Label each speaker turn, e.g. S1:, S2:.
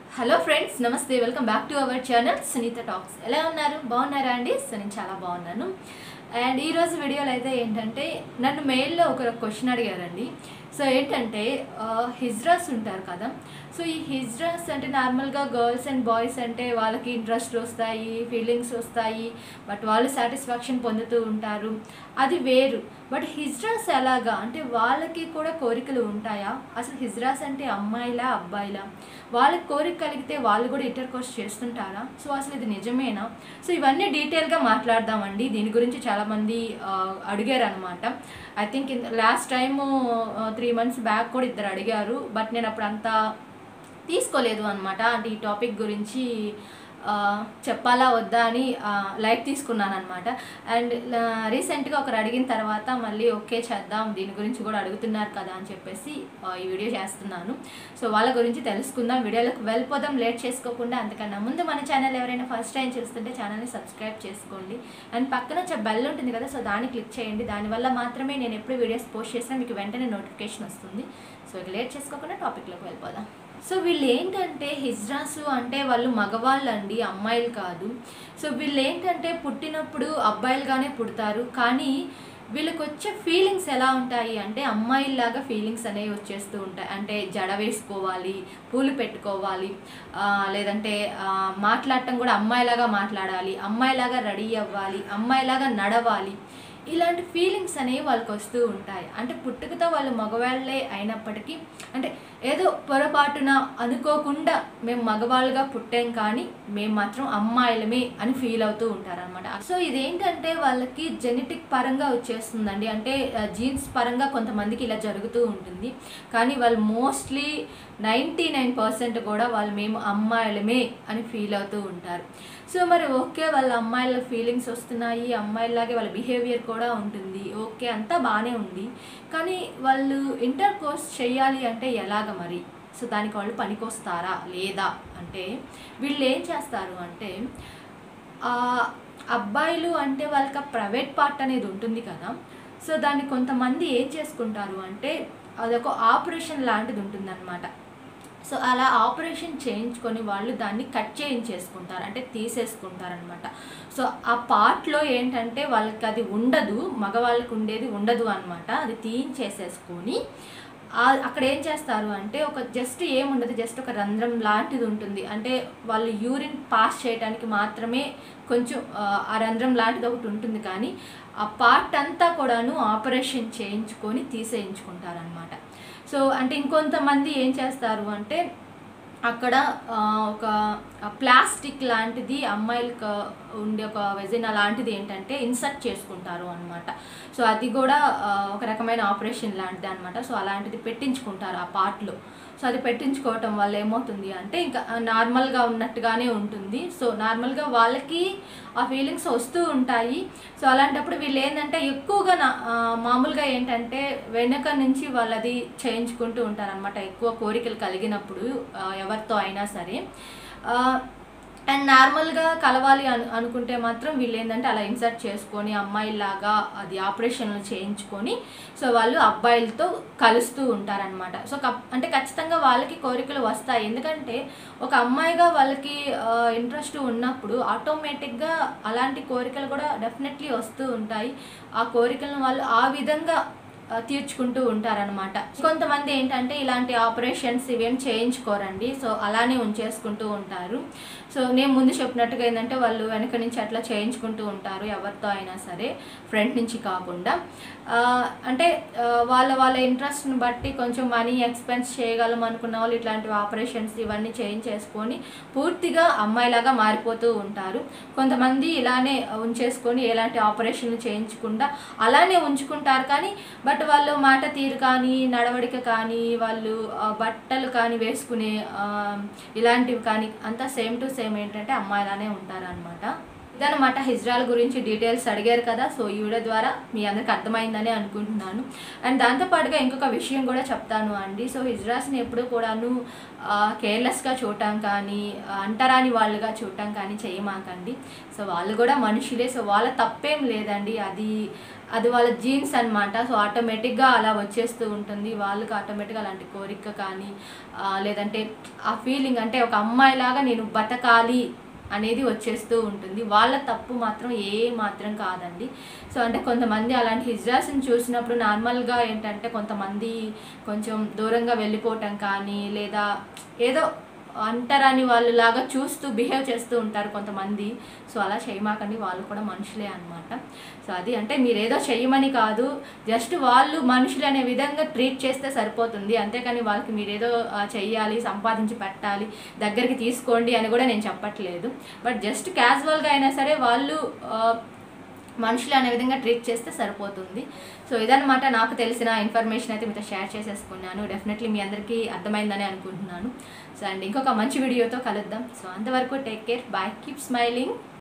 S1: hello friends నమస్తే welcome back to our channel Sunitha talks ఎలా ఉన్నారు బాగున్నారా అండి సో నేను చాలా బాగున్నాను అండ్ ఈరోజు వీడియోలో అయితే ఏంటంటే నన్ను మెయిల్లో ఒక క్వశ్చన్ అడిగారండి సో ఏంటంటే ఆ, హిజ్రాస్ ఉంటారు కదా సో ఈ హిజ్రాస్ అంటే నార్మల్గా గర్ల్స్ అండ్ బాయ్స్ అంటే వాళ్ళకి ఇంట్రెస్ట్ వస్తాయి ఫీలింగ్స్ వస్తాయి బట్ వాళ్ళు సాటిస్ఫాక్షన్ పొందుతూ ఉంటారు అది వేరు బట్ హిజ్రాస్ ఎలాగా అంటే వాళ్ళకి కూడా కోరికలు ఉంటాయా అసలు హిజ్రాస్ అంటే అమ్మాయిలా అబ్బాయిలా వాళ్ళకి కోరిక కలిగితే వాళ్ళు కూడా ఇంటర్ కోర్స్ చేస్తుంటారా సో అసలు ఇది నిజమేనా సో ఇవన్నీ డీటెయిల్గా మాట్లాడదామండి దీని గురించి చాలామంది అడిగారు అనమాట I think last time three months back కూడా ఇద్దరు అడిగారు బట్ నేను అప్పుడు అంతా తీసుకోలేదు అనమాట అంటే ఈ టాపిక్ గురించి ఆ, చెప్పాలా వద్దా అని లైక్ తీసుకున్నాను అనమాట అండ్ రీసెంట్గా ఒకరు అడిగిన తర్వాత మళ్ళీ ఓకే చేద్దాం దీని గురించి కూడా అడుగుతున్నారు కదా అని చెప్పేసి ఆ, ఈ వీడియో చేస్తున్నాను సో వాళ్ళ గురించి తెలుసుకుందాం వీడియోలోకి వెళ్ళిపోదాం లేట్ చేసుకోకుండా అంతకన్నా ముందు మన ఛానల్ ఎవరైనా ఫస్ట్ టైం చూస్తుంటే ఛానల్ని సబ్స్క్రైబ్ చేసుకోండి అండ్ పక్కన వచ్చే బెల్ ఉంటుంది కదా సో దాన్ని క్లిక్ చేయండి దానివల్ల మాత్రమే నేను ఎప్పుడు వీడియోస్ పోస్ట్ చేసినా మీకు వెంటనే నోటిఫికేషన్ వస్తుంది సో ఇక లేట్ చేసుకోకుండా టాపిక్లోకి వెళ్ళిపోదాం సో వీళ్ళు ఏంటంటే హిజ్రాసు అంటే వాళ్ళు మగవాళ్ళు అండి అమ్మాయిలు కాదు సో వీళ్ళు ఏంటంటే పుట్టినప్పుడు అబ్బాయిలుగానే పుడతారు కానీ వీళ్ళకి వచ్చే ఫీలింగ్స్ ఎలా ఉంటాయి అంటే అమ్మాయిల్లాగా ఫీలింగ్స్ అనేవి వచ్చేస్తూ ఉంటాయి అంటే జడ వేసుకోవాలి పూలు పెట్టుకోవాలి ఆ, లేదంటే ఆ, మాట్లాడటం కూడా అమ్మాయిలాగా మాట్లాడాలి అమ్మాయిలాగా రెడీ అవ్వాలి అమ్మాయిలాగా నడవాలి ఇలాంటి ఫీలింగ్స్ అనేవి వాళ్ళకి వస్తూ ఉంటాయి అంటే పుట్టుకతో వాళ్ళు మగవాళ్ళే అయినప్పటికీ అంటే ఏదో పొరపాటున అనుకోకుండా మేము మగవాళ్ళుగా పుట్టాం కానీ మేము మాత్రం అమ్మాయిలమే అని ఫీల్ అవుతూ ఉంటారనమాట సో ఇదేంటంటే వాళ్ళకి జెనెటిక్ పరంగా వచ్చేస్తుందండి అంటే జీన్స్ పరంగా కొంతమందికి ఇలా జరుగుతూ ఉంటుంది కానీ వాళ్ళు మోస్ట్లీ నైంటీ నైన్ పర్సెంట్ కూడా వాళ్ళు మేము అమ్మాయిలమే అని ఫీల్ అవుతూ ఉంటారు సో మరి ఓకే వాళ్ళ అమ్మాయిల ఫీలింగ్స్ వస్తున్నాయి అమ్మాయిలాగే వాళ్ళ బిహేవియర్ కూడా ఉంటుంది ఓకే అంతా బాగానే ఉంది కానీ వాళ్ళు ఇంటర్ కోర్స్ చేయాలి అంటే ఎలాగ మరి సో దానికి వాళ్ళు పనికొస్తారా లేదా అంటే వీళ్ళు ఏం చేస్తారు అంటే ఆ అబ్బాయిలు అంటే వాళ్ళకి ఆ ప్రైవేట్ పార్ట్ అనేది ఉంటుంది కదా సో దాన్ని కొంతమంది ఏం చేసుకుంటారు అంటే అదొక ఆపరేషన్ లాంటిది ఉంటుందన్నమాట సో అలా ఆపరేషన్ చేయించుకొని వాళ్ళు దాన్ని కట్ చేయించేసుకుంటారు అంటే తీసేసుకుంటారనమాట సో ఆ పార్ట్లో ఏంటంటే వాళ్ళకి అది ఉండదు మగవాళ్ళకి ఉండేది ఉండదు అనమాట అది తీయించేసేసుకొని ఆ- అక్కడ ఏం చేస్తారు అంటే ఒక జస్ట్ ఏముండదు జస్ట్ ఒక రంధ్రం లాంటిది ఉంటుంది అంటే వాళ్ళు యూరిన్ పాస్ చేయడానికి మాత్రమే కొంచెం ఆ, ఆ రంధ్రం లాంటిది ఒకటి ఉంటుంది కానీ ఆ పార్ట్ అంతా కూడాను ఆపరేషన్ చేయించుకొని తీసేయించుకుంటారనమాట సో అంటే ఇంకొంతమంది ఏం చేస్తారు అంటే అక్కడ ఆ, ఒక ప్లాస్టిక్ లాంటిది అమ్మాయిలకు ఉండే ఒక వెజినా లాంటిది ఏంటంటే ఇన్సర్ట్ చేసుకుంటారు అనమాట సో అది కూడా ఆ, ఒక రకమైన ఆపరేషన్ లాంటిది అనమాట సో అలాంటిది పెట్టించుకుంటారు ఆ పార్ట్లో సో అది పెట్టించుకోవటం వల్ల ఏమవుతుంది అంటే ఇంకా నార్మల్గా ఉన్నట్టుగానే ఉంటుంది సో నార్మల్గా వాళ్ళకి ఆ ఫీలింగ్స్ వస్తూ ఉంటాయి సో అలాంటప్పుడు వీళ్ళు ఏంటంటే ఎక్కువగా నా ఆ, మామూలుగా ఏంటంటే వెనక నుంచి వాళ్ళది చేయించుకుంటూ ఉంటారనమాట ఎక్కువ కోరికలు కలిగినప్పుడు ఆ, ఎవరితో అయినా సరే ఆ, అండ్ నార్మల్గా కలవాలి అను అనుకుంటే మాత్రం వీళ్ళు ఏంటంటే అలా ఇన్సర్ట్ చేసుకొని అమ్మాయిలాగా అది ఆపరేషన్లు చేయించుకొని సో వాళ్ళు అబ్బాయిలతో కలుస్తూ ఉంటారనమాట సో కప్- అంటే ఖచ్చితంగా వాళ్ళకి కోరికలు వస్తాయి ఎందుకంటే ఒక అమ్మాయిగా వాళ్ళకి ఇంట్రెస్ట్ ఉన్నప్పుడు ఆటోమేటిక్గా అలాంటి కోరికలు కూడా డెఫినెట్లీ వస్తూ ఉంటాయి ఆ కోరికలను వాళ్ళు ఆ విధంగా ఆ, తీర్చుకుంటూ ఉంటారనమాట కొంతమంది ఏంటంటే ఇలాంటి ఆపరేషన్స్ ఇవేం చేయించుకోరండి సో అలానే ఉంచేసుకుంటూ ఉంటారు సో నేను ముందు చెప్పినట్టుగా ఏంటంటే వాళ్ళు వెనక నుంచి అట్లా చేయించుకుంటూ ఉంటారు ఎవరితో అయినా సరే ఫ్రంట్ నుంచి కాకుండా ఆ, అంటే ఆ, వాళ్ళ వాళ్ళ ఇంట్రెస్ట్ని బట్టి కొంచెం మనీ ఎక్స్పెన్స్ చేయగలం అనుకున్న వాళ్ళు ఇట్లాంటి ఆపరేషన్స్ ఇవన్నీ చేయించేసుకొని పూర్తిగా అమ్మాయిలాగా మారిపోతూ ఉంటారు కొంతమంది ఇలానే ఉంచేసుకొని ఎలాంటి ఆపరేషన్లు చేయించకుండా అలానే ఉంచుకుంటారు కానీ బట్ వాళ్ళు మాట తీరు కానీ నడవడిక కానీ వాళ్ళు ఆ, బట్టలు కానీ వేసుకునే ఆ, ఇలాంటివి కానీ అంతా సేమ్ టు సేమ్ ఏంటంటే అమ్మాయిలానే ఉంటారనమాట ఇదన్నమాట హిజ్రాల్ గురించి డీటెయిల్స్ అడిగారు కదా సో ఈ వీడియో ద్వారా మీ అందరికి అర్థమైందని అనుకుంటున్నాను అండ్ దాంతోపాటుగా ఇంకొక విషయం కూడా చెప్తాను అండి సో హిజ్రాస్ని ఎప్పుడూ కూడాను కేర్లెస్గా చూడటం కానీ ఆ, అంటరాని వాళ్ళుగా చూడటం కానీ చేయమాకండి సో వాళ్ళు కూడా మనుషులే సో వాళ్ళ తప్పేం లేదండి అది అది వాళ్ళ జీన్స్ అన్నమాట సో ఆటోమేటిక్గా అలా వచ్చేస్తూ ఉంటుంది వాళ్ళకి ఆటోమేటిక్గా అలాంటి కోరిక కానీ ఆ, లేదంటే ఆ ఫీలింగ్ అంటే ఒక అమ్మాయిలాగా నేను బతకాలి అనేది వచ్చేస్తూ ఉంటుంది వాళ్ళ తప్పు మాత్రం ఏ మాత్రం కాదండి సో అంటే కొంతమంది అలాంటి హిజ్రాస్ని చూసినప్పుడు నార్మల్గా ఏంటంటే కొంతమంది కొంచెం దూరంగా వెళ్ళిపోవటం కానీ లేదా ఏదో అంటరాని వాళ్ళు లాగా చూస్తూ బిహేవ్ చేస్తూ ఉంటారు కొంతమంది సో అలా చేయమాకండి వాళ్ళు కూడా మనుషులే అన్నమాట సో అది అంటే మీరు ఏదో చెయ్యమని కాదు జస్ట్ వాళ్ళు మనుషులు అనే విధంగా ట్రీట్ చేస్తే సరిపోతుంది అంతేకాని వాళ్ళకి మీరు ఏదో ఆ, చెయ్యాలి సంపాదించి పెట్టాలి దగ్గరికి తీసుకోండి అని కూడా నేను చెప్పట్లేదు బట్ జస్ట్ క్యాజువల్గా అయినా సరే వాళ్ళు ఆ, మనుషులు అనే విధంగా ట్రీట్ చేస్తే సరిపోతుంది సో ఇదన్నమాట నాకు తెలిసిన ఇన్ఫర్మేషన్ అయితే మీతో షేర్ చేసేసుకున్నాను డెఫినెట్లీ మీ అందరికీ అర్థమైందని అనుకుంటున్నాను సో అండ్ ఇంకొక మంచి వీడియోతో కలుద్దాం సో అంతవరకు take care bye keep smiling